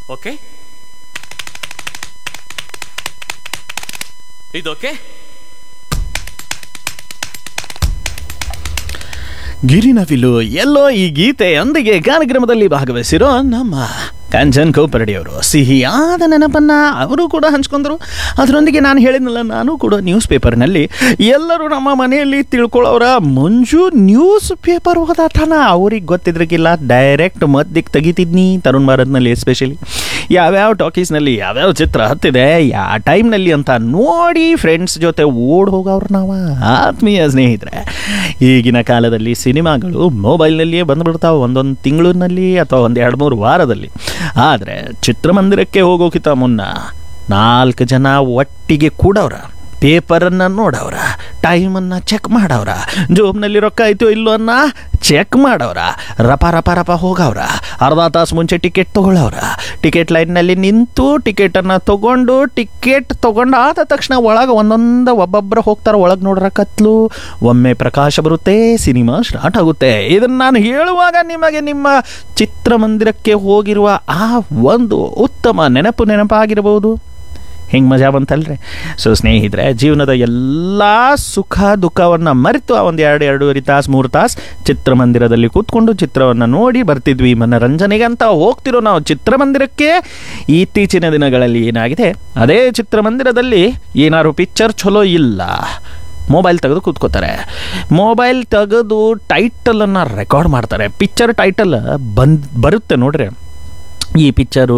okay ಇದು okay ಗಿರಿನವಿಲು ಎಲ್ಲೋ ಈ ಗೀತೆಯೊಂದಿಗೆ ಕಾರ್ಯಕ್ರಮದಲ್ಲಿ ಭಾಗವಹಿಸಿರೋ ನಮ್ಮ ಕಾಂಚನ್ ಕೋಪರಡಿ ಅವರು ಸಿಹಿಯಾದ ನೆನಪನ್ನ ಅವರು ಕೂಡ ಹಂಚ್ಕೊಂಡ್ರು ಅದರೊಂದಿಗೆ ನಾನು ಹೇಳಿದ್ನಲ್ಲ ನಾನು ಕೂಡ ನ್ಯೂಸ್ ಪೇಪರ್ನಲ್ಲಿ ಎಲ್ಲರೂ ನಮ್ಮ ಮನೆಯಲ್ಲಿ ತಿಳ್ಕೊಳ್ಳೋರ ಮಂಜು ನ್ಯೂಸ್ ಪೇಪರ್ ಓದಾತನ ಅವ್ರಿಗೆ ಗೊತ್ತಿದ್ರಕ್ಕಿಲ್ಲ ಡೈರೆಕ್ಟ್ ಮದ್ದಿಗೆ ತೆಗಿತಿದ್ನಿ ತರುಣ್ ಭಾರತ್ನಲ್ಲಿ ಎಸ್ಪೆಷಲಿ ಯಾವ್ಯಾವ ಟಾಕೀಸ್ನಲ್ಲಿ ಯಾವ್ಯಾವ ಚಿತ್ರ ಹತ್ತಿದೆ ಯಾವ ಟೈಮ್ನಲ್ಲಿ ಅಂತ ನೋಡಿ ಫ್ರೆಂಡ್ಸ್ ಜೊತೆ ಓಡ್ ಹೋಗೋರು ನಾವು ಆತ್ಮೀಯ ಸ್ನೇಹಿತರೆ ಈಗಿನ ಕಾಲದಲ್ಲಿ ಸಿನಿಮಾಗಳು ಮೊಬೈಲ್ನಲ್ಲಿಯೇ ಬಂದ್ಬಿಡ್ತಾವೆ ಒಂದೊಂದು ತಿಂಗಳಿನಲ್ಲಿ ಅಥವಾ ಒಂದು ಎರಡು ಮೂರು ವಾರದಲ್ಲಿ ಆದರೆ ಚಿತ್ರಮಂದಿರಕ್ಕೆ ಹೋಗೋಕ್ಕಿಂತ ಮುನ್ನ ನಾಲ್ಕು ಜನ ಒಟ್ಟಿಗೆ ಕೂಡವ್ರ ಪೇಪರನ್ನು ನೋಡವ್ರ ಟೈಮನ್ನು ಚೆಕ್ ಮಾಡವ್ರ ಜೋಬ್ನಲ್ಲಿ ರೊಕ್ಕ ಆಯ್ತು ಇಲ್ಲೋ ಅನ್ನ ಚೆಕ್ ಮಾಡವ್ರ ರಪ ರಪ ರಪ ಹೋಗವ್ರ ಅರ್ಧ ತಾಸು ಮುಂಚೆ ಟಿಕೆಟ್ ತೊಗೊಳವ್ರ ಟಿಕೆಟ್ ಲೈನ್ನಲ್ಲಿ ನಿಂತು ಟಿಕೆಟನ್ನು ತಗೊಂಡು ಟಿಕೆಟ್ ತಗೊಂಡು ಆದ ತಕ್ಷಣ ಒಳಗೆ ಒಂದೊಂದು ಒಬ್ಬೊಬ್ಬರು ಹೋಗ್ತಾರೆ ಒಳಗೆ ನೋಡ್ರ ಕತ್ಲು ಒಮ್ಮೆ ಪ್ರಕಾಶ ಬರುತ್ತೆ ಸಿನಿಮಾ ಸ್ಟಾರ್ಟ್ ಆಗುತ್ತೆ ಇದನ್ನು ನಾನು ಹೇಳುವಾಗ ನಿಮಗೆ ನಿಮ್ಮ ಚಿತ್ರಮಂದಿರಕ್ಕೆ ಹೋಗಿರುವ ಆ ಒಂದು ಉತ್ತಮ ನೆನಪು ನೆನಪಾಗಿರಬಹುದು ಹೆಂಗೆ ಮಜಾ ಬಂತಲ್ರಿ ಸೊ ಸ್ನೇಹಿತರೆ ಜೀವನದ ಎಲ್ಲ ಸುಖ ದುಃಖವನ್ನು ಮರೆತು ಆ ಒಂದು ಎರಡು ಎರಡೂವರೆ ತಾಸು ಮೂರು ತಾಸು ಚಿತ್ರಮಂದಿರದಲ್ಲಿ ಕೂತ್ಕೊಂಡು ಚಿತ್ರವನ್ನು ನೋಡಿ ಬರ್ತಿದ್ವಿ ಮನರಂಜನೆಗೆ ಅಂತ ಹೋಗ್ತಿರೋ ನಾವು ಚಿತ್ರಮಂದಿರಕ್ಕೆ ಇತ್ತೀಚಿನ ದಿನಗಳಲ್ಲಿ ಏನಾಗಿದೆ ಅದೇ ಚಿತ್ರಮಂದಿರದಲ್ಲಿ ಏನಾದ್ರು ಪಿಕ್ಚರ್ ಚಲೋ ಇಲ್ಲ ಮೊಬೈಲ್ ತೆಗೆದು ಕೂತ್ಕೋತಾರೆ ಮೊಬೈಲ್ ತೆಗೆದು ಟೈಟಲನ್ನು ರೆಕಾರ್ಡ್ ಮಾಡ್ತಾರೆ ಪಿಕ್ಚರ್ ಟೈಟಲ್ ಬಂದ್ ಬರುತ್ತೆ ನೋಡ್ರಿ ಈ ಪಿಕ್ಚರು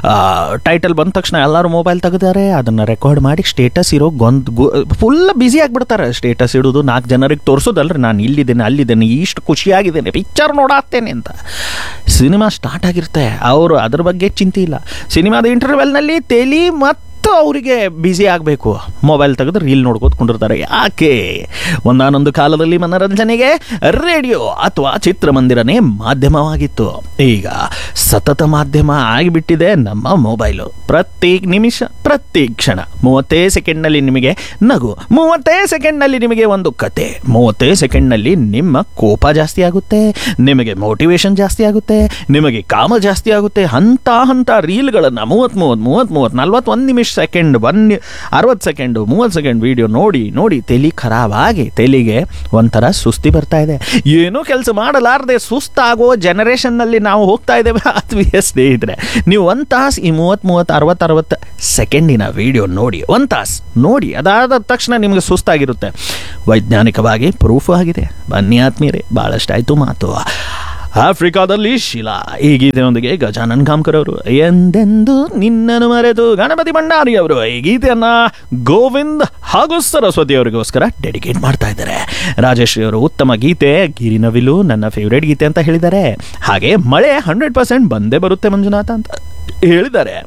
ಟೈಟಲ್ ಬಂದ ತಕ್ಷಣ ಎಲ್ಲರೂ ಮೊಬೈಲ್ ತೆಗೆದಾರೆ ಅದನ್ನು ರೆಕಾರ್ಡ್ ಮಾಡಿ ಸ್ಟೇಟಸ್ ಇರೋ ಗೊಂದ್ ಫುಲ್ ಬ್ಯುಸಿ ಆಗಿಬಿಡ್ತಾರೆ ಸ್ಟೇಟಸ್ ಇಡೋದು ನಾಲ್ಕು ಜನರಿಗೆ ತೋರಿಸೋದಲ್ರಿ ನಾನು ಇಲ್ಲಿದ್ದೇನೆ ಅಲ್ಲಿದ್ದೇನೆ ಇಷ್ಟು ಖುಷಿಯಾಗಿದ್ದೇನೆ ಪಿಕ್ಚರ್ ನೋಡಾತ್ತೇನೆ ಅಂತ ಸಿನಿಮಾ ಸ್ಟಾರ್ಟ್ ಆಗಿರುತ್ತೆ ಅವರು ಅದ್ರ ಬಗ್ಗೆ ಚಿಂತೆ ಇಲ್ಲ ಸಿನಿಮಾದ ಇಂಟರ್ವೆಲ್ನಲ್ಲಿ ತೆಲಿ ಮತ್ತು ಅವರಿಗೆ ಬ್ಯುಸಿ ಆಗಬೇಕು ಮೊಬೈಲ್ ತೆಗೆದು ರೀಲ್ ನೋಡ್ಕೋತ ಕುಂಡಿರ್ತಾರೆ ಯಾಕೆ ಒಂದಾನೊಂದು ಕಾಲದಲ್ಲಿ ಮನರಂಜನೆಗೆ ರೇಡಿಯೋ ಅಥವಾ ಚಿತ್ರಮಂದಿರನೇ ಮಾಧ್ಯಮವಾಗಿತ್ತು ಈಗ ಸತತ ಮಾಧ್ಯಮ ಆಗಿಬಿಟ್ಟಿದೆ ನಮ್ಮ ಮೊಬೈಲು ಪ್ರತಿ ನಿಮಿಷ ಪ್ರತಿ ಕ್ಷಣ ಮೂವತ್ತೇ ಸೆಕೆಂಡ್ನಲ್ಲಿ ನಿಮಗೆ ನಗು ಮೂವತ್ತೇ ಸೆಕೆಂಡ್ನಲ್ಲಿ ನಿಮಗೆ ಒಂದು ಕತೆ ಮೂವತ್ತೇ ಸೆಕೆಂಡ್ನಲ್ಲಿ ನಿಮ್ಮ ಕೋಪ ಜಾಸ್ತಿ ಆಗುತ್ತೆ ನಿಮಗೆ ಮೋಟಿವೇಶನ್ ಜಾಸ್ತಿ ಆಗುತ್ತೆ ನಿಮಗೆ ಕಾಮ ಜಾಸ್ತಿ ಆಗುತ್ತೆ ಹಂತ ಹಂತ ರೀಲ್ಗಳನ್ನು ಮೂವತ್ತು ಮೂವತ್ತು ಮೂವತ್ತು ಮೂವತ್ತು ನಲ್ವತ್ತೊಂದು ನಿಮಿಷ ಸೆಕೆಂಡ್ ಒನ್ ಅರವತ್ತು ಸೆಕೆಂಡು ಮೂವತ್ತು ಸೆಕೆಂಡ್ ವಿಡಿಯೋ ನೋಡಿ ನೋಡಿ ತಲೆ ಖರಾಬಾಗಿ ತಲೆಗೆ ಒಂಥರ ಸುಸ್ತಿ ಬರ್ತಾ ಇದೆ ಏನೂ ಕೆಲಸ ಮಾಡಲಾರದೆ ಸುಸ್ತಾಗೋ ಜನರೇಷನ್ನಲ್ಲಿ ನಾವು ಹೋಗ್ತಾ ಇದ್ದೇವೆ ಆತ್ಮೀಯ ಸ್ನೇಹಿತರೆ ನೀವು ಒಂದು ತಾಸು ಈ ಮೂವತ್ತು ಮೂವತ್ತು ಅರವತ್ತು ಅರವತ್ತು ಸೆಕೆಂಡಿನ ವಿಡಿಯೋ ನೋಡಿ ಒಂದು ತಾಸು ನೋಡಿ ಅದಾದ ತಕ್ಷಣ ನಿಮಗೆ ಸುಸ್ತಾಗಿರುತ್ತೆ ವೈಜ್ಞಾನಿಕವಾಗಿ ಪ್ರೂಫ್ ಆಗಿದೆ ಬನ್ನಿ ಆತ್ಮೀಯರೇ ಭಾಳಷ್ಟಾಯ್ತು ಮಾತು ಆಫ್ರಿಕಾದಲ್ಲಿ ಶಿಲಾ ಈ ಗೀತೆಯೊಂದಿಗೆ ಗಜಾನನ್ ಕಾಮ್ಕರ್ ಅವರು ಎಂದೆಂದು ನಿನ್ನನ್ನು ಮರೆತು ಗಣಪತಿ ಭಂಡಾರಿ ಅವರು ಈ ಗೀತೆಯನ್ನ ಗೋವಿಂದ್ ಹಾಗೂ ಸರಸ್ವತಿ ಅವರಿಗೋಸ್ಕರ ಡೆಡಿಕೇಟ್ ಮಾಡ್ತಾ ಇದ್ದಾರೆ ರಾಜೇಶ್ರೀ ಅವರು ಉತ್ತಮ ಗೀತೆ ಗಿರಿನವಿಲು ನನ್ನ ಫೇವ್ರೇಟ್ ಗೀತೆ ಅಂತ ಹೇಳಿದ್ದಾರೆ ಹಾಗೆ ಮಳೆ ಹಂಡ್ರೆಡ್ ಪರ್ಸೆಂಟ್ ಬಂದೇ ಬರುತ್ತೆ ಮಂಜುನಾಥ ಅಂತ ಹೇಳಿದ್ದಾರೆ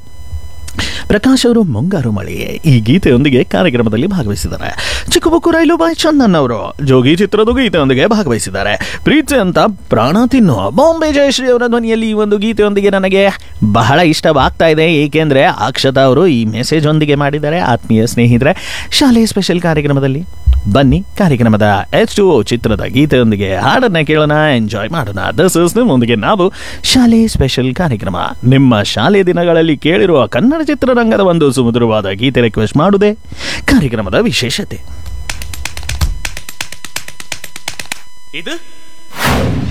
ಪ್ರಕಾಶ್ ಅವರು ಮುಂಗಾರು ಮಳೆ ಈ ಗೀತೆಯೊಂದಿಗೆ ಕಾರ್ಯಕ್ರಮದಲ್ಲಿ ಭಾಗವಹಿಸಿದ್ದಾರೆ ಚಿಕ್ಕಬುಕ್ಕು ರೈಲು ಬಾಯ್ ಚಂದನ್ ಅವರು ಜೋಗಿ ಚಿತ್ರದ ಗೀತೆಯೊಂದಿಗೆ ಭಾಗವಹಿಸಿದ್ದಾರೆ ಪ್ರೀತಿ ಅಂತ ಪ್ರಾಣ ತಿನ್ನು ಬಾಂಬೆ ಜಯಶ್ರೀ ಅವರ ಧ್ವನಿಯಲ್ಲಿ ಈ ಒಂದು ಗೀತೆಯೊಂದಿಗೆ ನನಗೆ ಬಹಳ ಇಷ್ಟವಾಗ್ತಾ ಇದೆ ಏಕೆಂದರೆ ಅಕ್ಷತಾ ಅವರು ಈ ಮೆಸೇಜ್ ಒಂದಿಗೆ ಮಾಡಿದ್ದಾರೆ ಆತ್ಮೀಯ ಸ್ನೇಹಿತರೆ ಶಾಲೆಯ ಸ್ಪೆಷಲ್ ಕಾರ್ಯಕ್ರಮದಲ್ಲಿ ಬನ್ನಿ ಕಾರ್ಯಕ್ರಮದ ಎಚ್ ಟು ಚಿತ್ರದ ಗೀತೆಯೊಂದಿಗೆ ಹಾಡನ್ನ ಕೇಳೋಣ ಎಂಜಾಯ್ ಮಾಡೋಣ ದಿಸ್ ಇಸ್ ನಿಮ್ಮೊಂದಿಗೆ ನಾವು ಶಾಲೆ ಸ್ಪೆಷಲ್ ಕಾರ್ಯಕ್ರಮ ನಿಮ್ಮ ಶಾಲೆ ದಿನಗಳಲ್ಲಿ ಕೇಳಿರುವ ಕನ್ನಡ ಚಿತ್ರರಂಗದ ಒಂದು ಸುಮಧುರವಾದ ಗೀತೆ ರಿಕ್ವೆಸ್ಟ್ ಮಾಡುವುದೇ ಕಾರ್ಯಕ್ರಮದ ವಿಶೇಷತೆ ಇದು